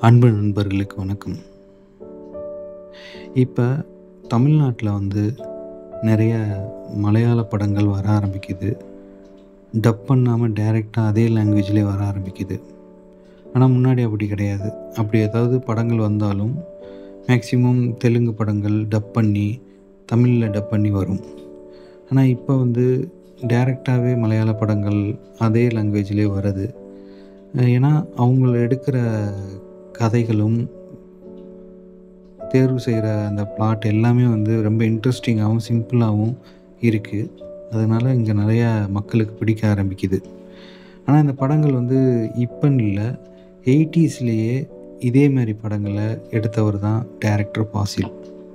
அன்பு நண்பர்களுக்கு வணக்கம் இப்போ தமிழ்நாட்டில் வந்து நிறைய மலையாள படங்கள் வர ஆரம்பிக்குது டப் பண்ணாமல் டைரெக்டாக அதே லாங்குவேஜ்லேயே வர ஆரம்பிக்குது ஆனால் முன்னாடி அப்படி கிடையாது அப்படி ஏதாவது படங்கள் வந்தாலும் மேக்ஸிமம் தெலுங்கு படங்கள் டப் பண்ணி தமிழில் டப் பண்ணி வரும் ஆனால் இப்போ வந்து டைரெக்டாகவே மலையாள படங்கள் அதே லாங்குவேஜ்லேயே வருது ஏன்னா அவங்க எடுக்கிற கதைகளும் தேர்வு செய்கிற அந்த பிளாட் எல்லாமே வந்து ரொம்ப இன்ட்ரெஸ்டிங்காகவும் சிம்பிளாகவும் இருக்குது அதனால் இங்கே நிறையா மக்களுக்கு பிடிக்க ஆரம்பிக்குது ஆனால் இந்த படங்கள் வந்து இப்போன்னு இல்லை எயிட்டிஸ்லேயே இதே மாதிரி படங்களை எடுத்தவர் தான் டேரக்டர் பாசில்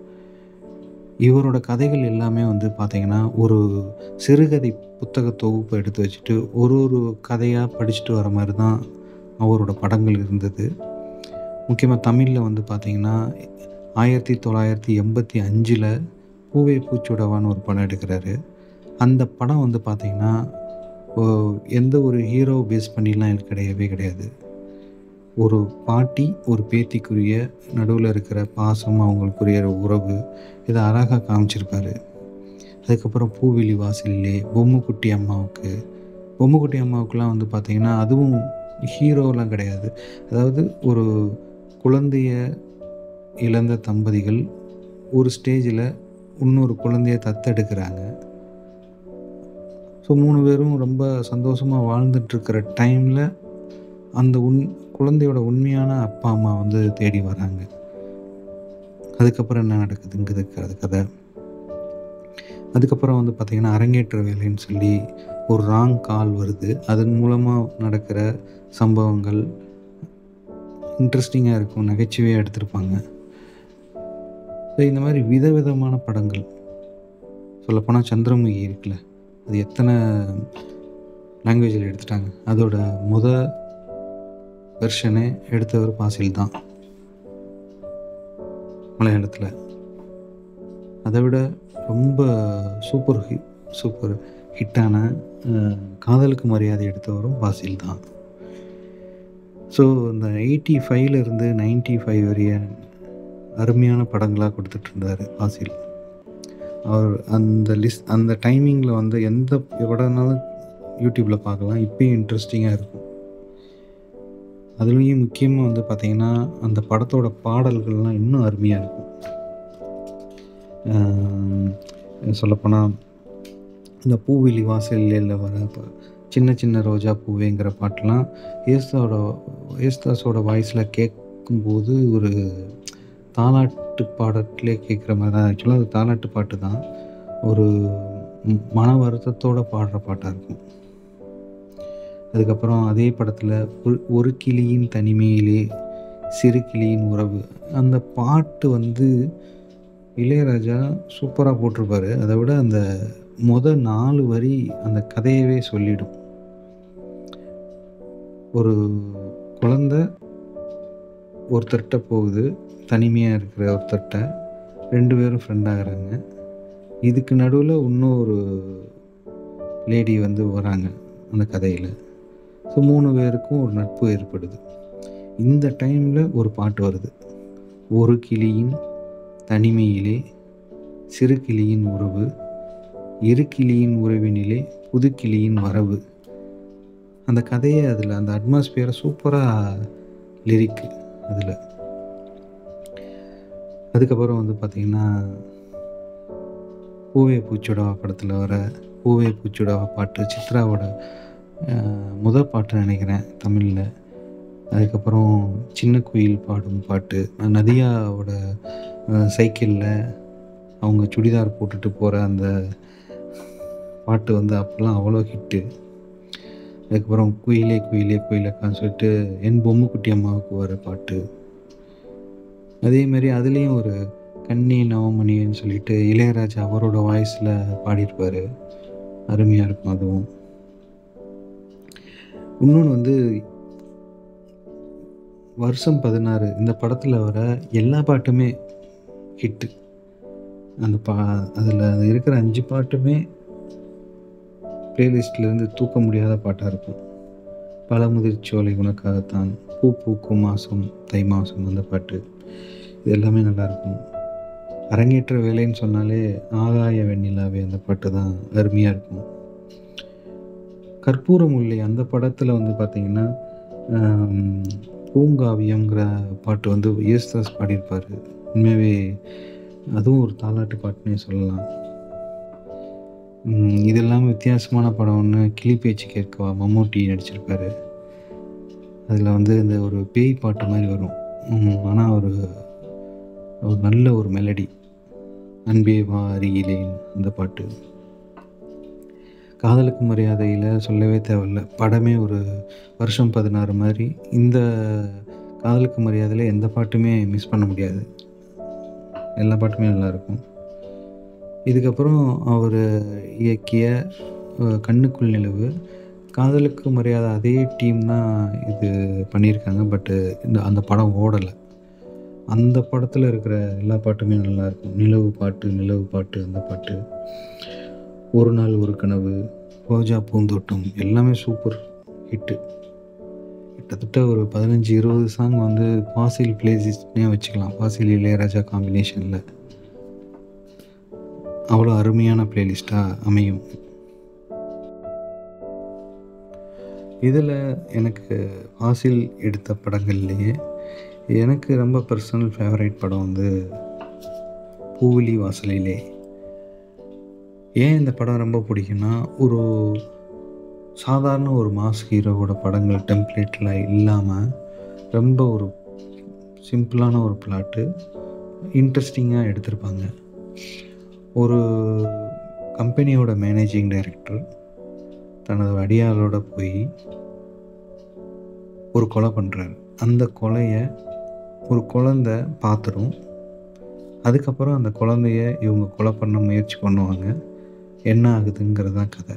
இவரோட கதைகள் எல்லாமே வந்து பார்த்திங்கன்னா ஒரு சிறுகதை புத்தக தொகுப்பை எடுத்து வச்சுட்டு ஒரு ஒரு கதையாக படிச்சுட்டு வர மாதிரி தான் அவரோட படங்கள் இருந்தது முக்கியமாக தமிழில் வந்து பார்த்திங்கன்னா ஆயிரத்தி தொள்ளாயிரத்தி எண்பத்தி அஞ்சில் பூவே பூச்சுடவான்னு ஒரு படம் எடுக்கிறாரு அந்த படம் வந்து பார்த்திங்கன்னா எந்த ஒரு ஹீரோ பேஸ் பண்ணிலாம் எனக்கு கிடையவே கிடையாது ஒரு பாட்டி ஒரு பேத்திக்குரிய நடுவில் இருக்கிற பாசம் அவங்களுக்குரிய உறவு இதை அழகாக காமிச்சிருப்பாரு அதுக்கப்புறம் பூவிலி வாசலிலே பொம்முக்குட்டி அம்மாவுக்கு பொம்முக்குட்டி அம்மாவுக்குலாம் வந்து பார்த்திங்கன்னா அதுவும் ஹீரோலாம் கிடையாது அதாவது ஒரு குழந்தைய இழந்த தம்பதிகள் ஒரு ஸ்டேஜில் இன்னொரு குழந்தைய தத்தெடுக்கிறாங்க ஸோ மூணு பேரும் ரொம்ப சந்தோஷமாக வாழ்ந்துட்டுருக்கிற டைமில் அந்த உண் குழந்தையோட உண்மையான அப்பா அம்மா வந்து தேடி வராங்க அதுக்கப்புறம் என்ன நடக்குதுங்கிறது கதை அதுக்கப்புறம் வந்து பார்த்திங்கன்னா அரங்கேற்ற வேலைன்னு சொல்லி ஒரு ராங் கால் வருது அதன் மூலமாக நடக்கிற சம்பவங்கள் இன்ட்ரெஸ்டிங்காக இருக்கும் நகைச்சுவையாக எடுத்திருப்பாங்க ஸோ இந்த மாதிரி விதவிதமான படங்கள் சொல்லப்போனால் சந்திரமுகி இருக்குல்ல அது எத்தனை லாங்குவேஜில் எடுத்துட்டாங்க அதோட முத வெர்ஷனே எடுத்தவர் பாசில் தான் மலையாளத்தில் அதை விட ரொம்ப சூப்பர் ஹி சூப்பர் ஹிட்டான காதலுக்கு மரியாதை எடுத்தவரும் பாசில் தான் ஸோ இந்த எயிட்டி ஃபைவ்லேருந்து நைன்டி ஃபைவ் வரைய அருமையான படங்களாக கொடுத்துட்டு இருந்தார் பாசில் அவர் அந்த லிஸ்ட் அந்த டைமிங்கில் வந்து எந்த படம்னாலும் யூடியூப்பில் பார்க்கலாம் இப்போயும் இன்ட்ரெஸ்டிங்காக இருக்கும் அதுலேயும் முக்கியமாக வந்து பார்த்திங்கன்னா அந்த படத்தோட பாடல்கள்லாம் இன்னும் அருமையாக இருக்கும் சொல்லப்போனால் இந்த பூவிலி வாசலில் வர சின்ன சின்ன ரோஜா பூவேங்கிற பாட்டெலாம் ஏஸ்தாவோட ஏஸ்தாஸோட வாய்ஸில் கேட்கும்போது ஒரு தாலாட்டு பாடத்திலே கேட்குற மாதிரி தான் ஆக்சுவலாக அது தாலாட்டு பாட்டு தான் ஒரு மன வருத்தத்தோடு பாடுற பாட்டாக இருக்கும் அதுக்கப்புறம் அதே படத்தில் ஒரு ஒரு கிளியின் தனிமையிலே சிறு கிளியின் உறவு அந்த பாட்டு வந்து இளையராஜா சூப்பராக போட்டிருப்பாரு அதை விட அந்த முத நாலு வரி அந்த கதையவே சொல்லிடும் ஒரு குழந்த ஒருத்தர்கிட்ட போகுது தனிமையாக இருக்கிற ஒருத்தர்கிட்ட ரெண்டு பேரும் ஃப்ரெண்ட் ஆகிறாங்க இதுக்கு நடுவில் இன்னொரு லேடி வந்து வராங்க அந்த கதையில் ஸோ மூணு பேருக்கும் ஒரு நட்பு ஏற்படுது இந்த டைமில் ஒரு பாட்டு வருது ஒரு கிளியின் தனிமையிலே சிறு கிளியின் உறவு இரு கிளியின் உறவினிலே புது கிளியின் வரவு அந்த கதையை அதில் அந்த அட்மாஸ்பியரை சூப்பராக லிரிக்கு அதில் அதுக்கப்புறம் வந்து பார்த்திங்கன்னா பூவே பூச்சுடவா படத்தில் வர பூவே பூச்சுடவா பாட்டு சித்ராவோட முத பாட்டு நினைக்கிறேன் தமிழில் அதுக்கப்புறம் சின்ன குயில் பாடும் பாட்டு நதியாவோட சைக்கிளில் அவங்க சுடிதார் போட்டுட்டு போகிற அந்த பாட்டு வந்து அப்போல்லாம் அவ்வளோ ஹிட்டு அதுக்கப்புறம் குயிலே குயிலே குயிலக்கான்னு சொல்லிட்டு என் பொம்முக்குட்டி அம்மாவுக்கு வர பாட்டு அதேமாரி அதுலேயும் ஒரு கண்ணி நவமணின்னு சொல்லிட்டு இளையராஜா அவரோட வாய்ஸில் பாடியிருப்பார் அருமையாக இருக்கும் அதுவும் இன்னொன்று வந்து வருஷம் பதினாறு இந்த படத்தில் வர எல்லா பாட்டுமே ஹிட்டு அந்த பா அதில் இருக்கிற அஞ்சு பாட்டுமே ப்ளேலிஸ்ட்லேருந்து தூக்க முடியாத பாட்டாக இருக்கும் பழமுதிர்ச்சோலை உனக்காகத்தான் பூ பூக்கும் மாதம் தை மாதம் அந்த பாட்டு இது எல்லாமே நல்லாயிருக்கும் அரங்கேற்ற வேலைன்னு சொன்னாலே ஆகாய வெண்ணிலாவே அந்த பாட்டு தான் அருமையாக இருக்கும் கற்பூரம் உள்ளே அந்த படத்தில் வந்து பார்த்திங்கன்னா ஆம், பூங்காவியம்ங்கிற பாட்டு வந்து யேசுதாஸ் பாடியிருப்பார் உண்மையாகவே அதுவும் ஒரு தாலாட்டு பாட்டுன்னே சொல்லலாம் ம், இது இல்லாமல் வித்தியாசமான படம் ஒன்று கிளி பேச்சு கேட்கவா மம்மூட்டி நடிச்சிருப்பாரு அதில் வந்து இந்த ஒரு பேய் பாட்டு மாதிரி வரும் ஆனால் ஒரு ஒரு நல்ல ஒரு மெலடி அன்பே வா அருகிலேன் அந்த பாட்டு காதலுக்கு மரியாதையில் சொல்லவே தேவையில்ல படமே ஒரு வருஷம் பதினாறு மாதிரி இந்த காதலுக்கு மரியாதையில் எந்த பாட்டுமே மிஸ் பண்ண முடியாது எல்லா பாட்டுமே நல்லாயிருக்கும் இதுக்கப்புறம் அவர் இயக்கிய அஹ், கண்ணுக்குள் நிலவு காதலுக்கு மரியாதை அதே டீம் தான் இது பண்ணியிருக்காங்க பட்டு இந்த அந்த படம் ஓடலை அந்த படத்தில் இருக்கிற எல்லா பாட்டுமே நல்லாயிருக்கும் நிலவு பாட்டு நிலவு பாட்டு அந்த பாட்டு ஒரு நாள் ஒரு கனவு ரோஜா பூந்தோட்டம் எல்லாமே சூப்பர் ஹிட்டு கிட்டத்தட்ட ஒரு பதினஞ்சு இருபது சாங் வந்து பாசில் பிளேசிஸ்ட்னே வச்சுக்கலாம் பாசில் இளையராஜா காம்பினேஷனில் அவ்வளோ அருமையான பிளேலிஸ்ட்டாக அமையும் இதில் எனக்கு ஃபாசில் எடுத்த படங்கள்லேயே எனக்கு ரொம்ப பர்சனல் ஃபேவரைட் படம் வந்து பூவிலி வாசலிலே ஏன் இந்த படம் ரொம்ப பிடிக்கும்னா ஒரு சாதாரண ஒரு மாஸ் ஹீரோவோட படங்கள் டெம்ப்ளேட்டில் இல்லாமல் ரொம்ப ஒரு சிம்பிளான ஒரு பிளாட்டு இன்ட்ரெஸ்டிங்காக எடுத்திருப்பாங்க ஒரு கம்பெனியோட மேனேஜிங் டைரக்டர் தனது அடியாளோட போய் ஒரு கொலை பண்ணுறாரு அந்த கொலையை ஒரு குழந்த பார்த்துரும் அதுக்கப்புறம் அந்த குழந்தைய இவங்க கொலை பண்ண முயற்சி பண்ணுவாங்க என்ன ஆகுதுங்கிறது தான் கதை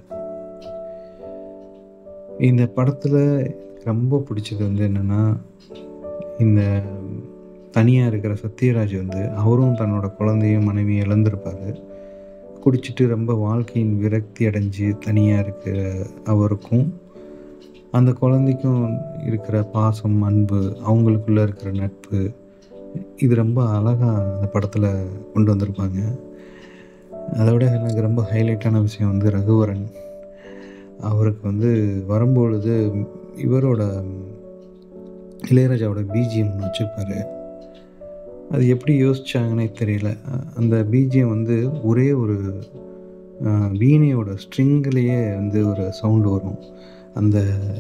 இந்த படத்தில் ரொம்ப பிடிச்சது வந்து என்னென்னா இந்த தனியாக இருக்கிற சத்யராஜ் வந்து அவரும் தன்னோட குழந்தையும் மனைவியும் இழந்திருப்பார் குடிச்சிட்டு ரொம்ப வாழ்க்கையின் விரக்தி அடைஞ்சு தனியாக இருக்கிற அவருக்கும் அந்த குழந்தைக்கும் இருக்கிற பாசம் அன்பு அவங்களுக்குள்ள இருக்கிற நட்பு இது ரொம்ப அழகாக அந்த படத்தில் கொண்டு வந்திருப்பாங்க அதோட எனக்கு ரொம்ப ஹைலைட்டான விஷயம் வந்து ரகுவரன் அவருக்கு வந்து வரும்பொழுது இவரோட இளையராஜாவோட பிஜிஎம் வச்சுருப்பாரு அது எப்படி யோசிச்சாங்கன்னே தெரியல அ- அந்த பிஜிஎம் வந்து ஒரே ஒரு அஹ், வீணையோட ஸ்ட்ரிங்கிலேயே வந்து ஒரு சவுண்டு வரும் அந்த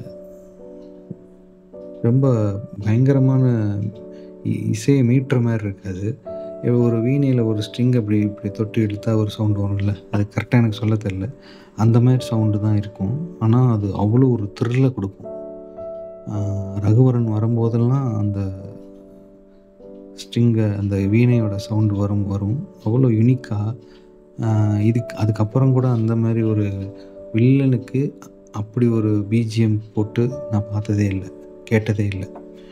ரொம்ப பயங்கரமான இ- இசையை மீட்டுற மாதிரி இருக்காது இப்ப ஒரு வீணையில் ஒரு ஸ்ட்ரிங் அப்படி இப்படி தொட்டு இழுத்தா ஒரு சவுண்டு வரும்ல அது கரெக்டாக எனக்கு சொல்ல தெரியல அந்த மாதிரி சவுண்டு தான் இருக்கும் ஆனால் அது அவ்வளோ ஒரு த்ரில்லை கொடுக்கும் ஆஹ் ரகுவரன் வரும்போதெல்லாம் அந்த ஸ்ட்ரிங்கை அந்த வீணையோட சவுண்டு வரும் வரும் அவ்வளோ யூனிக்காக இதுக்கு அதுக்கப்புறம் கூட அந்த மாதிரி ஒரு வில்லனுக்கு அப்படி ஒரு பிஜிஎம் போட்டு நான் பார்த்ததே இல்லை கேட்டதே இல்லை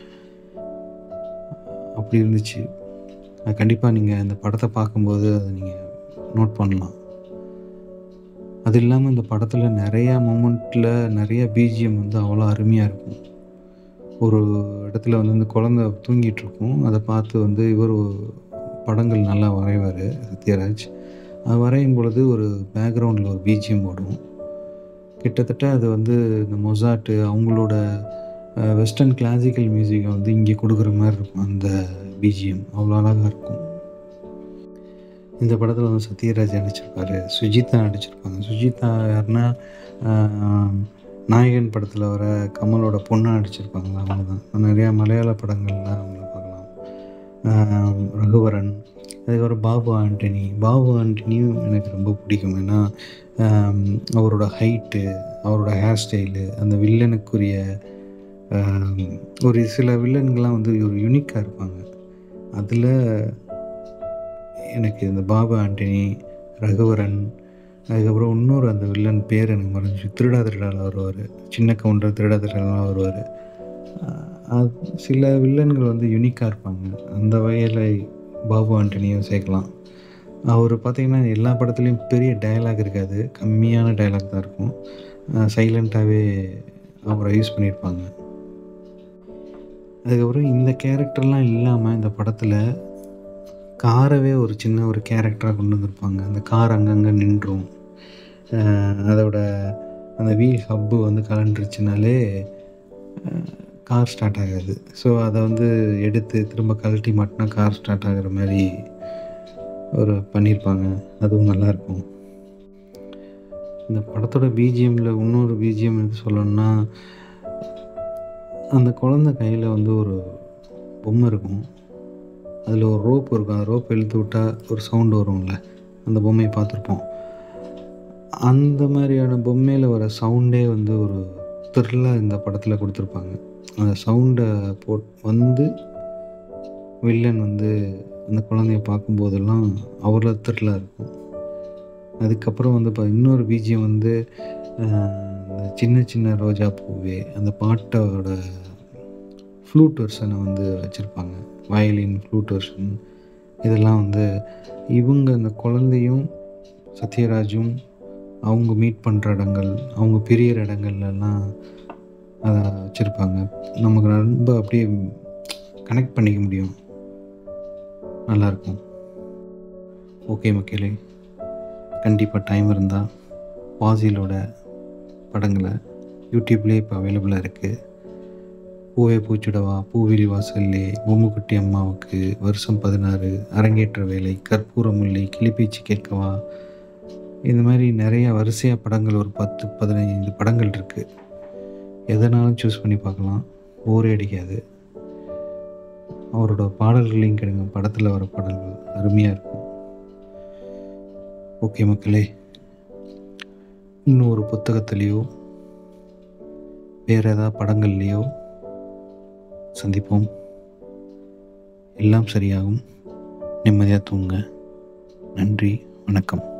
அப்படி இருந்துச்சு அது கண்டிப்பாக நீங்கள் இந்த படத்தை பார்க்கும்போது அதை நீங்கள் நோட் பண்ணலாம் அது இல்லாமல் இந்த படத்தில் நிறையா மூமெண்ட்டில் நிறைய பிஜிஎம் வந்து அவ்வளோ அருமையாக இருக்கும் ஒரு இடத்துல வந்து இந்த குழந்தை தூங்கிட்டு இருக்கும் அதை பார்த்து வந்து இவர் படங்கள் நல்லா வரைவார் சத்யராஜ் அது வரையும் பொழுது ஒரு பேக்ரவுண்டில் ஒரு பிஜிஎம் ஓடும் கிட்டத்தட்ட அது வந்து இந்த மொசாட்டு அவங்களோட வெஸ்டர்ன் கிளாசிக்கல் மியூசிக்கை வந்து இங்கே கொடுக்குற மாதிரி இருக்கும் அந்த பிஜிஎம் அவ்வளோ அழகாக இருக்கும் இந்த படத்தில் வந்து சத்யராஜ் நடிச்சிருப்பாரு சுஜிதா நடிச்சிருப்பாங்க சுஜிதா யாருன்னா ஆஹ், நாயகன் படத்தில் வர கமலோட பொண்ணாக நடிச்சிருப்பாங்க அவங்க தான் நிறையா மலையாள படங்கள்ல அவங்கள பார்க்கலாம் ஆஹ், ரகுவரன் அதுக்கப்புறம் பாபு ஆண்டனி பாபு ஆண்டனியும் எனக்கு ரொம்ப பிடிக்கும் ஏன்னா ஆம், அவரோட ஹைட்டு அவரோட ஹேர் ஸ்டைலு அந்த வில்லனுக்குரிய ஆம், ஒரு சில வில்லன்கள்லாம் வந்து ஒரு யூனிக்காக இருப்பாங்க அதில் எனக்கு இந்த பாபு ஆண்டனி ரகுவரன் அதுக்கப்புறம் இன்னொரு அந்த வில்லன் பேர் எனக்கு மறைஞ்சி திருடா திருடால வருவார் சின்ன கவுண்டர் திருடா திருடாலாம் வருவார் சில வில்லன்கள் வந்து யூனிக்காக இருப்பாங்க அந்த வகையில் பாபு ஆண்டனியும் சேர்க்கலாம் அவர் பார்த்தீங்கன்னா எல்லா படத்துலேயும் பெரிய டயலாக் இருக்காது கம்மியான டயலாக் தான் இருக்கும் சைலண்ட்டாகவே அவரை யூஸ் பண்ணியிருப்பாங்க அதுக்கப்புறம் இந்த கேரக்டர்லாம் இல்லாமல் இந்த படத்தில் காரவே ஒரு சின்ன ஒரு கேரக்டராக கொண்டு வந்திருப்பாங்க அந்த கார் அங்கங்கே நின்றும் அஹ் அதோட அந்த வீல் ஹப்பு வந்து கலண்டுருச்சுனாலே கார் ஸ்டார்ட் ஆகாது ஸோ அதை வந்து எடுத்து திரும்ப கழட்டி மாட்டினா கார் ஸ்டார்ட் ஆகுற மாதிரி ஒரு பண்ணியிருப்பாங்க அதுவும் நல்லாயிருக்கும் இந்த படத்தோட பிஜிஎம்மில் இன்னொரு பிஜிஎம் எது சொல்லணும்னா அந்த குழந்தை கையில் வந்து ஒரு பொம்மை இருக்கும் அதில் ஒரு ரோப் இருக்கும் அந்த ரோப் இழுத்து விட்டால் ஒரு சவுண்டு வரும்ல அந்த பொம்மையை பார்த்துருப்போம் அந்த மாதிரியான பொம்மையில் வர சவுண்டே வந்து ஒரு த்ரில்லாக இந்த படத்தில் கொடுத்துருப்பாங்க அந்த சவுண்டை போட் வந்து வில்லன் வந்து அந்த குழந்தைய பார்க்கும்போதெல்லாம் அவ்வளோ த்ரில்லாக இருக்கும் அதுக்கப்புறம் வந்து இப்போ இன்னொரு பிஜிஎம் வந்து அஹ், இந்த சின்ன சின்ன ரோஜா பூவே அந்த பாட்டோட ஃப்ளூட் வெர்ஷனை வந்து வச்சுருப்பாங்க வயலின் ஃப்ளூட் வெர்ஷன் இதெல்லாம் வந்து இவங்க அந்த குழந்தையும் சத்யராஜும் அவங்க மீட் பண்ணுற இடங்கள் அவங்க பிரியிற இடங்கள்லாம் அதை வச்சுருப்பாங்க நமக்கு ரொம்ப அப்படியே கனெக்ட் பண்ணிக்க முடியும் நல்லாயிருக்கும் ஓகே மக்களே கண்டிப்பாக டைம் இருந்தால் வாசிலோட படங்களை யூடியூப்லேயே இப்போ அவைலபிளாக இருக்குது பூவே பூச்சுடவா பூவிரி வாசல்லே பொம்முக்குட்டி அம்மாவுக்கு வருஷம் பதினாறு அரங்கேற்ற வேலை கற்பூர முல்லை கிளிப்பீச்சு கேட்கவா இந்த மாதிரி நிறைய வரிசையாக படங்கள் ஒரு பத்து பதினைந்து படங்கள் இருக்குது எதனாலும் சூஸ் பண்ணி பார்க்கலாம் போரே அடிக்காது அவரோட பாடல்களையும் கேளுங்க படத்தில் வர பாடல்கள் அருமையாக இருக்கும் ஓகே மக்களே இன்னும் ஒரு புத்தகத்துலேயோ வேறு ஏதாவது படங்கள்லேயோ சந்திப்போம் எல்லாம் சரியாகும் நிம்மதியாக தூங்க நன்றி வணக்கம்